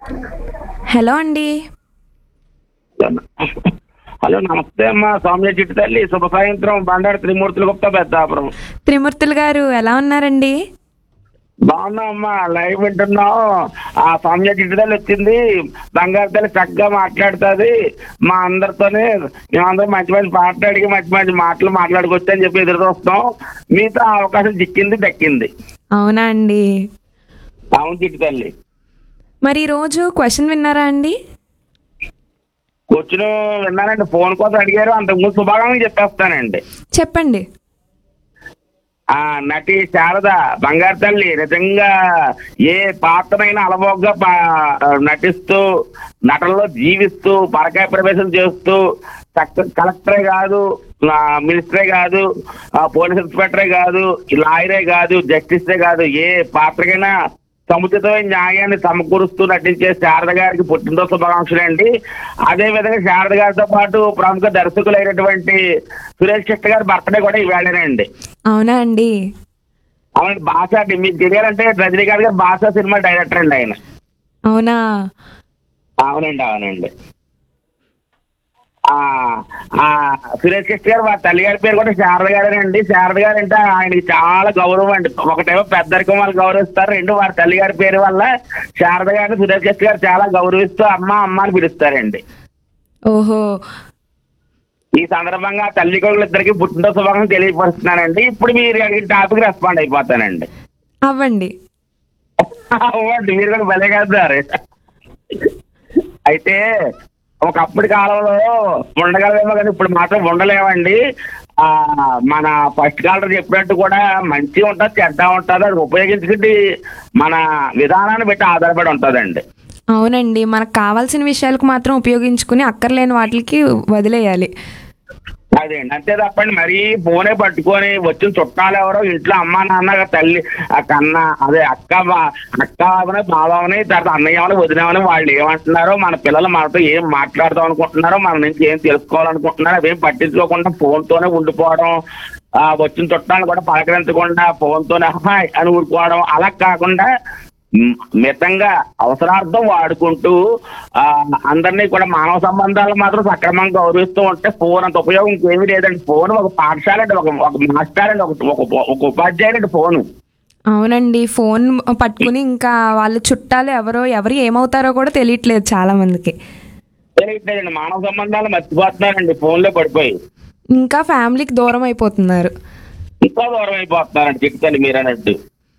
Hello అండి hello నమస్తే అమ్మా సౌమ్య చిట్టు తల్లి శుభ సాయంత్రం బండారు త్రిమూర్తులు గుప్తా పెద్దాపురం త్రిమూర్తులు గారు ఎలా ఉన్నారండి బాగున్నాం అమ్మా లైవ్ వింటున్నాం ఆ సౌమ్య చిట్టు తల్లి వచ్చింది బంగారు తల్లి చక్కగా మాట్లాడుతుంది మా అందరితోనే మేమందరం మంచి మంచి మాట్లాడి మంచి మంచి మాటలు మాట్లాడుకోవచ్చు అని చెప్పి ఎదురు చూస్తాం మీతో ఆ అవకాశం చిక్కింది దక్కింది అవునా అండి అవును చిట్టు తల్లి మరి ఈరోజు క్వశ్చన్ విన్నారా అండి కూర్చుని విన్నానండి ఫోన్ కోసం అడిగారు అంతకుముందు శుభాకాంక్షలు చెప్పేస్తానండి చెప్పండి ఆ నటి శారద బంగారు తల్లి నిజంగా ఏ పాత్రైనా అలవోగ్గా పా- నటిస్తూ నటనలో జీవిస్తూ పరకాయ ప్రవేశం చేస్తూ చక్క కలెక్టరే కాదు ఆ, మినిస్టరే కాదు ఆ, పోలీస్ ఇన్స్పెక్టరే కాదు లాయరే కాదు జస్టిసే కాదు ఏ పాత్రకైనా సముచితమైన న్యాయాన్ని సమకూరుస్తూ నటించే శారద గారికి పుట్టినరోజు శుభాకాంక్షలు అండి అదే విధంగా శారద గారితో పాటు ప్రముఖ దర్శకులైనటువంటి సురేష్ కృష్ణ గారి బర్త్డే కూడా ఈవేళనండి అవునా అండి అవునండి భాష అండి మీకు తెలియాలంటే రజనీకాంత్ గారు భాష సినిమా డైరెక్టర్ అండి ఆయన అవునా అవునండి అవునండి ఆ ఆ సురేష్ కృష్ణ గారు మా తల్లి గారి పేరు కూడా శారద గారేనండి శారద గారు అంటే ఆయనకి చాలా గౌరవం అండి ఒకటేమో పెద్దరికం వాళ్ళు గౌరవిస్తారు రెండు వారి తల్లి గారి పేరు వల్ల శారద గారిని సురేష్ కృష్ణ గారు చాలా గౌరవిస్తూ అమ్మ అమ్మ అని పిలుస్తారండి ఓహో ఈ సందర్భంగా తల్లి కొడుకులు ఇద్దరికి పుట్టినరోజు శుభాకాంక్షలు తెలియపరుస్తున్నానండి ఇప్పుడు మీరు అడిగిన టాపిక్ రెస్పాండ్ అయిపోతానండి అవ్వండి అవ్వండి మీరు కూడా భలే కదారు అయితే ఒకప్పటి కాలంలో ఉండగలమేమో కానీ ఇప్పుడు మాత్రం ఉండలేమండి ఆ మన ఫస్ట్ కాలర్ చెప్పినట్టు కూడా మంచి ఉంటుంది చెడ్డ ఉంటుంది అది ఉపయోగించుకుంటే మన విధానాన్ని బట్టి ఆధారపడి ఉంటుందండి అవునండి మనకు కావాల్సిన విషయాలకు మాత్రం ఉపయోగించుకుని అక్కర్లేని వాటికి వదిలేయాలి అదే అండి అంతే తప్పండి మరీ ఫోనే పట్టుకొని వచ్చిన చుట్టాలు ఎవరో ఇంట్లో అమ్మ నాన్న తల్లి ఆ కన్న అదే అక్క బా- అక్క అవని బావని తర్వాత అన్నయ్య అవని వదినవని వాళ్ళు ఏమంటున్నారో మన పిల్లలు మనతో ఏం మాట్లాడదాం అనుకుంటున్నారో మన నుంచి ఏం తెలుసుకోవాలనుకుంటున్నారో అవేం పట్టించుకోకుండా ఫోన్ తోనే ఉండిపోవడం ఆ వచ్చిన చుట్టాలు కూడా పలకరించకుండా ఫోన్ తోనే హాయ్ అని ఊరుకోవడం అలా కాకుండా మ్, మితంగా అవసరార్థం వాడుకుంటూ ఆ అందరినీ కూడా మానవ సంబంధాలు మాత్రం సక్రమంగా గౌరవిస్తూ ఉంటే ఫోన్ అంత ఉపయోగం ఇంకేమీ లేదండి ఫోన్ ఒక పాఠశాల అండి ఒక ఒక మాస్టర్ అండి ఒక ఒక- ఒక ఉపాధ్యాయుడు అండి ఫోను అవునండి ఫోన్ పట్టుకుని ఇంకా వాళ్ళ చుట్టాలు ఎవరో ఎవరు ఏమవుతారో కూడా తెలియట్లేదు చాలా మందికి తెలియట్లేదండి మానవ సంబంధాలు మర్చిపోతున్నారండి ఫోన్లో పడిపోయి ఇంకా ఫ్యామిలీకి దూరం అయిపోతున్నారు ఇంకా దూరం అయిపోతున్నారండి చెప్తాను మీరు అన్నట్టు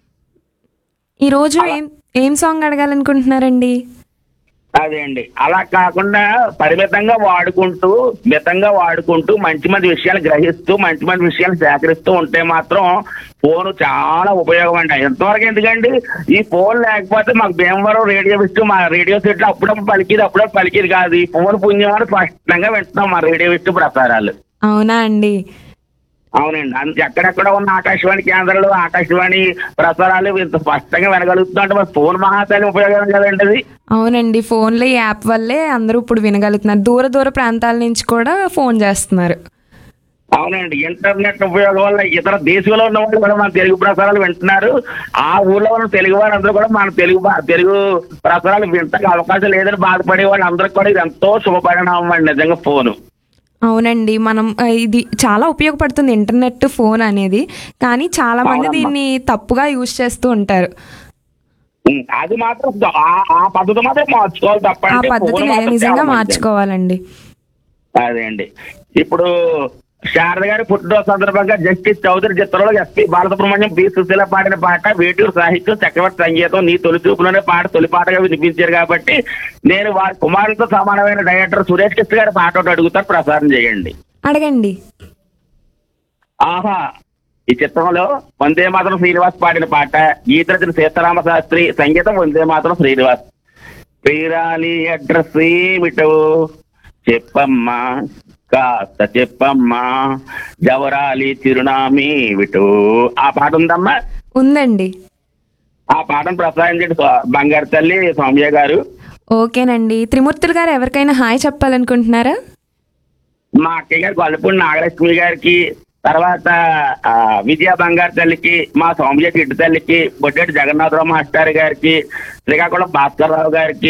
ఈరోజు ఏం ఏం సాంగ్ అడగాలనుకుంటున్నారండి అదే అండి అలా కాకుండా పరిమితంగా వాడుకుంటూ మితంగా వాడుకుంటూ మంచి మంచి విషయాలు గ్రహిస్తూ మంచి మంచి విషయాలు సేకరిస్తూ ఉంటే మాత్రం ఫోన్ చాలా ఉపయోగం అండి ఎంతవరకు ఎందుకండి ఈ ఫోన్ లేకపోతే మాకు భీమవరం రేడియో విస్తూ మా రేడియో సెట్లు అప్పుడప్పుడు పలికిది అప్పుడప్పుడు పలికిది కాదు ఈ ఫోన్ పుణ్యమని స్పష్టంగా వింటున్నాం మా రేడియో విస్తూ ప్రసారాలు అవునా అండి అవునండి అంత ఎక్కడెక్కడ ఉన్న ఆకాశవాణి కేంద్రాలు ఆకాశవాణి ప్రసారాలు ఇంత స్పష్టంగా వినగలుగుతున్నాం అంటే మరి ఫోన్ మహాశాలి ఉపయోగం కదండి అది అవునండి ఫోన్లో ఈ యాప్ వల్లే అందరూ ఇప్పుడు వినగలుగుతున్నారు దూర దూర ప్రాంతాల నుంచి కూడా ఫోన్ చేస్తున్నారు అవునండి ఇంటర్నెట్ ఉపయోగం వల్ల ఇతర దేశంలో ఉన్న వాళ్ళు కూడా మన తెలుగు ప్రసారాలు వింటున్నారు ఆ ఊర్లో ఉన్న తెలుగు వారందరూ కూడా మన తెలుగు భా- తెలుగు ప్రసారాలు వింటకు అవకాశం లేదని బాధపడే వాళ్ళు అందరికి కూడా ఇది ఎంతో శుభపరిణామం అండి నిజంగా ఫోను అవునండి మనం ఆ, ఇది చాలా ఉపయోగపడుతుంది ఇంటర్నెట్ ఫోన్ అనేది కానీ చాలా మంది అవునమ్మా. దీన్ని తప్పుగా యూజ్ చేస్తూ ఉంటారు ఉం, అది మాత్రం ఆ- ఆ పద్ధతి మాత్రం మార్చుకోవాలి ఆ తప్పండి పద్ధతి ఫోన్ లే- మాత్రం నిజంగా చాలా మంచిది. మార్చుకోవాలండి అదే అండి ఇప్పుడు శారద గారి పుట్టినరోజు సందర్భంగా జస్టిస్ చౌదరి చిత్రంలో ఎస్పి బాలసుబ్రహ్మణ్యం బి సుశీల పాడిన పాట వేటూరు సాహిత్యం చక్రవర్తి సంగీతం నీ తొలి చూపులోనే పాట తొలి పాటగా వినిపించారు కాబట్టి నేను వారి కుమారులతో సమానమైన డైరెక్టర్ సురేష్ కృష్ణ గారి పాట ఒకటి అడుగుతాను ప్రసారం చేయండి అడగండి ఆహా ఈ చిత్రంలో వందే మాత్రం శ్రీనివాస్ పాడిన పాట గీతరచన సీతారామ శాస్త్రి సంగీతం వందే మాత్రం శ్రీనివాస్ ప్రియురాలి అడ్రస్ ఏమిటో చెప్పమ్మా కాస్త చెప్పమ్మా జవరాలి చిరునామేమిటో ఆ పాట ఉందమ్మా ఉందండి ఆ పాటను ప్రసాదించండి స్వా- బంగారు తల్లి సౌమ్య గారు ఓకేనండి త్రిమూర్తులు గారు ఎవరికైనా హాయ్ చెప్పాలనుకుంటున్నారా మా అక్కయ్య గారు గొల్లపూడి నాగలక్ష్మి గారికి తర్వాత ఆ, విజయ బంగారు తల్లికి మా సౌమ్య చిట్టు తల్లికి బొడ్డెటి జగన్నాథరావు మాస్టర్ గారికి శ్రీకాకుళం భాస్కర్ రావు గారికి